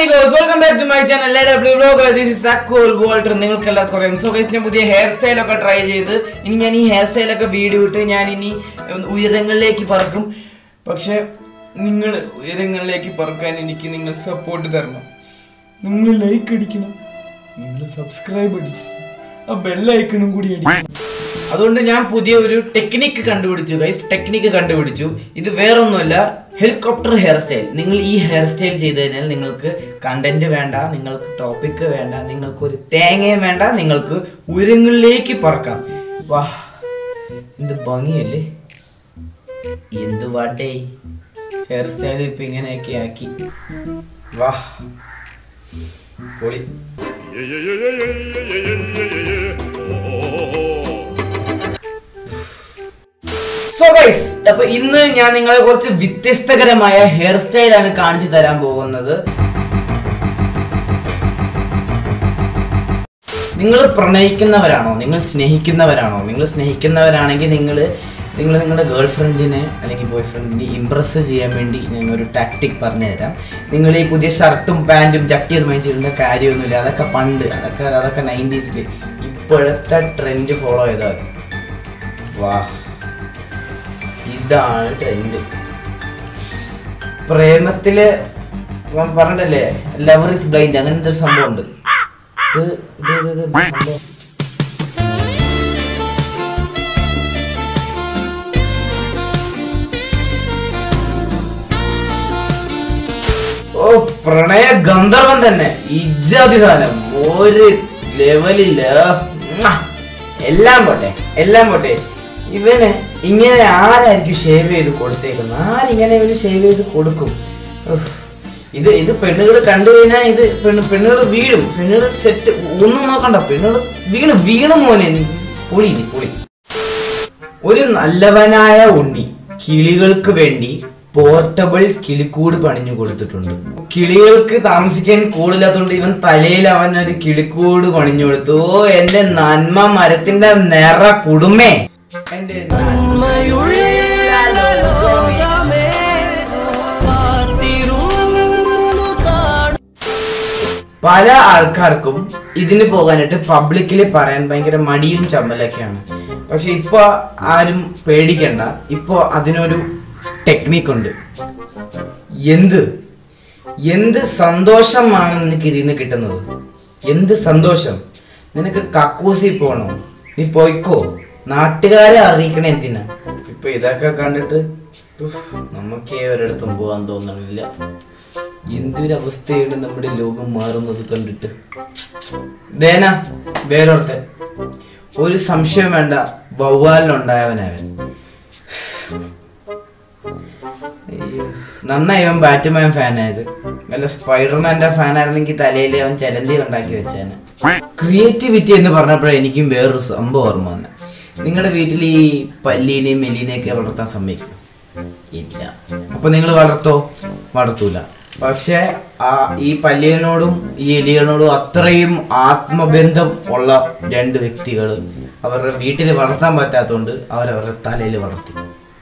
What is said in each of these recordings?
amigos, welcome back to my channel LW Vlogger. This is Sakul Walter. നിങ്ങൾക്ക് എല്ലാവർക്കും അറിയാം so guys ഞാൻ പുതിയ ഹെയർ സ്റ്റൈൽ ഒക്കെ ട്രൈ ചെയ്ത് ഇനി ഞാൻ ഈ ഹെയർ സ്റ്റൈൽ ഒക്കെ വീഡിയോ ഇട്ട് ഞാൻ ഇനി ഉയരങ്ങളിലേക്ക് പറക്കും പക്ഷെ നിങ്ങൾ ഉയരങ്ങളിലേക്ക് പറക്കാൻ എനിക്ക് നിങ്ങൾ സപ്പോർട്ട് തരണം നിങ്ങൾ ലൈക്ക് അടിക്കണം നിങ്ങൾ സബ്സ്ക്രൈബ് അടിക്കണം ആ ബെല്ലൈക്കണും കൂടി അടിക്കണം അതുകൊണ്ട് ഞാൻ പുതിയ ഒരു ടെക്നിക്ക് കണ്ടുപിടിച്ചു ഗൈസ് ടെക്നിക്ക് കണ്ടുപിടിച്ചു ഇത് വേറൊന്നുമല്ല ഹെലികോപ്റ്റർ ഹെയർ സ്റ്റൈൽ നിങ്ങൾ ഈ ഹെയർ സ്റ്റൈൽ ചെയ്ത് കഴിഞ്ഞാൽ നിങ്ങൾക്ക് കണ്ടന്റ് വേണ്ട നിങ്ങൾക്ക് ടോപ്പിക്ക് വേണ്ട നിങ്ങൾക്ക് ഒരു തേങ്ങയും വേണ്ട നിങ്ങൾക്ക് ഉയരങ്ങളിലേക്ക് പറക്കാം വാ എന്ത് ഭംഗിയല്ലേ എന്ത് വാട്ടേ ഹെയർ സ്റ്റൈൽ ഇപ്പൊ ഇങ്ങനെയൊക്കെ ആക്കി വാ പൊളി സോ ഗൈസ് അപ്പൊ ഇന്ന് ഞാൻ നിങ്ങളെ കുറച്ച് വ്യത്യസ്തകരമായ ഹെയർ സ്റ്റൈലാണ് കാണിച്ചു തരാൻ പോകുന്നത് നിങ്ങൾ പ്രണയിക്കുന്നവരാണോ നിങ്ങൾ സ്നേഹിക്കുന്നവരാണോ നിങ്ങൾ സ്നേഹിക്കുന്നവരാണെങ്കിൽ നിങ്ങൾ നിങ്ങൾ നിങ്ങളുടെ ഗേൾ ഫ്രണ്ടിനെ അല്ലെങ്കിൽ ബോയ് ഫ്രണ്ടിനെ ഇമ്പ്രസ് ചെയ്യാൻ വേണ്ടി ഞാൻ ഒരു ടാക്ടിക് പറഞ്ഞു തരാം നിങ്ങൾ ഈ പുതിയ ഷർട്ടും പാൻറ്റും ചട്ടിയൊന്നും വാങ്ങിച്ചിടേണ്ട കാര്യമൊന്നുമില്ല അതൊക്കെ പണ്ട് അതൊക്കെ അതൊക്കെ നയൻറ്റീസിൽ ഇപ്പോഴത്തെ ട്രെൻഡ് ഫോളോ ചെയ്താൽ മതി വാ ഇതാണ് ട്രെൻഡ് പ്രേമത്തില് ഞാൻ പറഞ്ഞിട്ടല്ലേ ലവർ ഇസ് ബ്ലൈൻഡ് അങ്ങനത്തെ ഒരു സംഭവം ഉണ്ട് ഇത് ഇത് ഇത് ഇത് എന്താ സംഭവം? ഓ പ്രണയ ഗന്ധർവൻ തന്നെ ഇജാതി സാധനം ഒരു ലെവലില്ല മ്വാ. എല്ലാം പോട്ടെ എല്ലാം പോട്ടെ ഇവന് ഇങ്ങനെ ആരായിരിക്കും ഷേവ് ചെയ്ത് കൊടുത്തേക്കുന്നത് ആരിങ്ങനെ ഇവന് ഷേവ് ചെയ്ത് കൊടുക്കും ഉഫ്. ഇത് ഇത് പെണ്ണുകൾ കണ്ടു കഴിഞ്ഞാൽ ഇത് പെണ്ണ് പെണ്ണുകൾ വീഴും പെണ്ണുകൾ സെറ്റ് ഒന്നും നോക്കണ്ട പെണ്ണുകൾ വീണ് വീണു മോനെ നീ. പൊളി നീ പൊളി ഒരു നല്ലവനായ ഉണ്ണി കിളികൾക്ക് വേണ്ടി പോർട്ടബിൾ കിളിക്കൂട് പണിഞ്ഞു കൊടുത്തിട്ടുണ്ട് കിളികൾക്ക് താമസിക്കാൻ കൂടില്ലാത്തതുകൊണ്ട് ഇവൻ തലയിൽ അവൻ ഒരു കിളിക്കൂട് പണിഞ്ഞു കൊടുത്തു ഓ എന്റെ നന്മ മരത്തിന്റെ നിറ കുടുമേ എന്റെ നന്മയുള്ള ലോകമേ. പല ആൾക്കാർക്കും ഇതിന് പോകാനായിട്ട് പബ്ലിക്കിൽ പറയാൻ ഭയങ്കര മടിയും ചമ്മലൊക്കെയാണ് പക്ഷെ ഇപ്പൊ ആരും പേടിക്കണ്ട ഇപ്പൊ അതിനൊരു ടെക്നിക്ക് ഉണ്ട് എന്ത് എന്ത് സന്തോഷമാണ് നിനക്ക് ഇതിൽ നിന്ന് കിട്ടുന്നത് എന്ത് സന്തോഷം നിനക്ക് കക്കൂസി പോണോ നീ പോയിക്കോ നാട്ടുകാരെ അറിയിക്കണേ എന്തിനാ ഇപ്പൊ ഇതൊക്കെ കണ്ടിട്ട് ഉഫ്, നമുക്കേ ഒരിടത്തും പോകാൻ തോന്നണില്ല എന്തൊരവസ്ഥയാണ് നമ്മുടെ ലോകം മാറുന്നത് കണ്ടിട്ട് ദേന വേറൊരുത്തൻ ഒരു സംശയം വേണ്ട വവ്വാലിനുണ്ടായവനവൻ അയ്യോ. നന്നായി അവൻ ബാറ്റ്മാൻ ഫാനായത് വല്ല സ്പൈഡർമാന്റെ ഫാനായിരുന്നെങ്കിൽ തലയിൽ അവൻ ചലന്തി ഉണ്ടാക്കി വെച്ചാണ് ക്രിയേറ്റിവിറ്റി എന്ന് പറഞ്ഞപ്പോഴേ എനിക്കും വേറൊരു സംഭവം ഓർമ്മ വന്നെ നിങ്ങളുടെ വീട്ടിൽ ഈ പല്ലീനെയും മെലീനെയൊക്കെ വളർത്താൻ സമ്മതിക്കും ഇല്ല അപ്പൊ നിങ്ങൾ വളർത്തോ വളർത്തൂല പക്ഷെ ആ ഈ പല്ലിയനോടും ഈ എലികളോടും അത്രയും ആത്മബന്ധം ഉള്ള രണ്ട് വ്യക്തികൾ അവരുടെ വീട്ടിൽ വളർത്താൻ പറ്റാത്തതുകൊണ്ട് അവരവരുടെ തലയിൽ വളർത്തി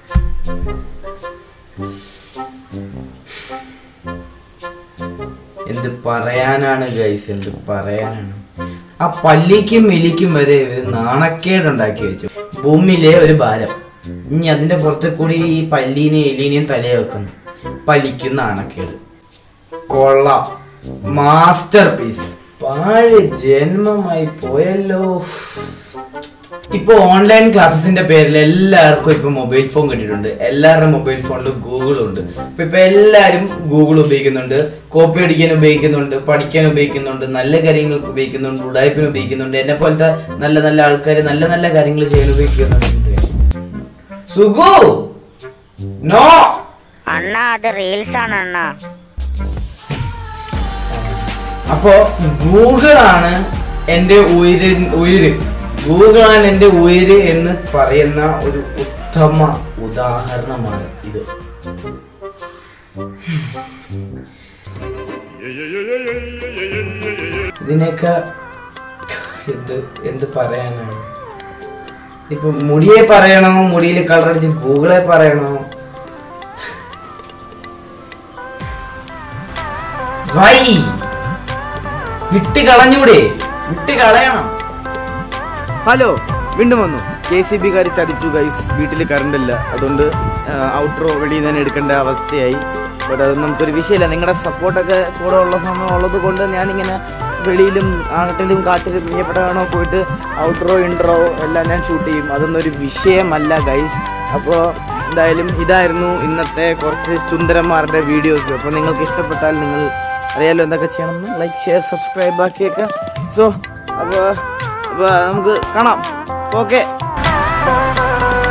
എന്ത് പറയാനാണ് ഗൈസ് എന്ത് പറയാനാണ് ആ പല്ലിക്കും എലിക്കും വരെ ഇവര് നാണക്കേടുണ്ടാക്കി വെച്ചു ഭൂമിയിലെ ഒരു ഭാരം ഇനി അതിന്റെ പുറത്ത് കൂടി ഈ പല്ലീനെയും എലീനെയും തലയെ വെക്കുന്നു പലിക്കും നാണക്കേട് കൊള്ളാം മാസ്റ്റർ പീസ് പാഴ് ജന്മമായി പോയല്ലോ ഇപ്പൊ ഓൺലൈൻ ക്ലാസ്സസിന്റെ പേരിൽ എല്ലാവർക്കും ഇപ്പൊ മൊബൈൽ ഫോൺ കിട്ടിയിട്ടുണ്ട് എല്ലാവരുടെ മൊബൈൽ ഫോണിലും ഗൂഗിളും ഉണ്ട് അപ്പൊ ഇപ്പൊ എല്ലാവരും ഗൂഗിൾ ഉപയോഗിക്കുന്നുണ്ട് കോപ്പി അടിക്കാൻ ഉപയോഗിക്കുന്നുണ്ട് പഠിക്കാൻ ഉപയോഗിക്കുന്നുണ്ട് നല്ല കാര്യങ്ങൾക്ക് ഉപയോഗിക്കുന്നുണ്ട് ഉടായ്പിന് ഉപയോഗിക്കുന്നുണ്ട് എന്നെ പോലത്തെ നല്ല നല്ല ആൾക്കാർ നല്ല നല്ല കാര്യങ്ങൾ ചെയ്യാൻ ഉപയോഗിക്കുന്നുണ്ട് സുഖു നോ അണ്ണ അത് റീൽസ് ആണ് അണ്ണ അപ്പോ ഗൂഗിളാണ് എന്റെ ഉയര് ഉയര് ഗൂഗിളാണ് എന്റെ ഉയര് എന്ന് പറയുന്ന ഒരു ഉത്തമ ഉദാഹരണമാണ് ഇത് ഇതിനൊക്കെ എന്ത് എന്ത് പറയാനാണ് ഇപ്പൊ മുടിയെ പറയണോ മുടിയിൽ കളർ അടിച്ച് ഗൂഗിളെ പറയണോ വൈ വിട്ട് കളഞ്ഞൂടെ വിട്ട് കളയണം ഹലോ വീണ്ടും വന്നു കെ സി ബിക്കാർ ചതിച്ചു ഗൈസ് വീട്ടിൽ കറണ്ട് ഇല്ല അതുകൊണ്ട് ഔട്ട്രോ വെളിയിൽ നിന്ന് എടുക്കേണ്ട അവസ്ഥയായി ബട്ട് അത് നമുക്കൊരു വിഷയമില്ല നിങ്ങളുടെ സപ്പോർട്ടൊക്കെ കൂടെ ഉള്ള സമയം ഉള്ളത് കൊണ്ട് ഞാനിങ്ങനെ വെളിയിലും നാട്ടിലും കാട്ടിലും പ്രിയപ്പെട്ടവണോ പോയിട്ട് ഔട്ട്രോ ഇൻട്രോ എല്ലാം ഞാൻ ഷൂട്ട് ചെയ്യും അതൊന്നും ഒരു വിഷയമല്ല ഗൈസ് അപ്പോൾ എന്തായാലും ഇതായിരുന്നു ഇന്നത്തെ കുറച്ച് ചുന്ദരന്മാരുടെ വീഡിയോസ് അപ്പോൾ നിങ്ങൾക്ക് ഇഷ്ടപ്പെട്ടാൽ നിങ്ങൾ അറിയാലോ എന്തൊക്കെ ചെയ്യണമെന്ന് ലൈക്ക് ഷെയർ സബ്സ്ക്രൈബ് ബാക്കിയൊക്കെ സോ അപ്പോൾ അപ്പോൾ നമുക്ക് കാണാം ഓക്കെ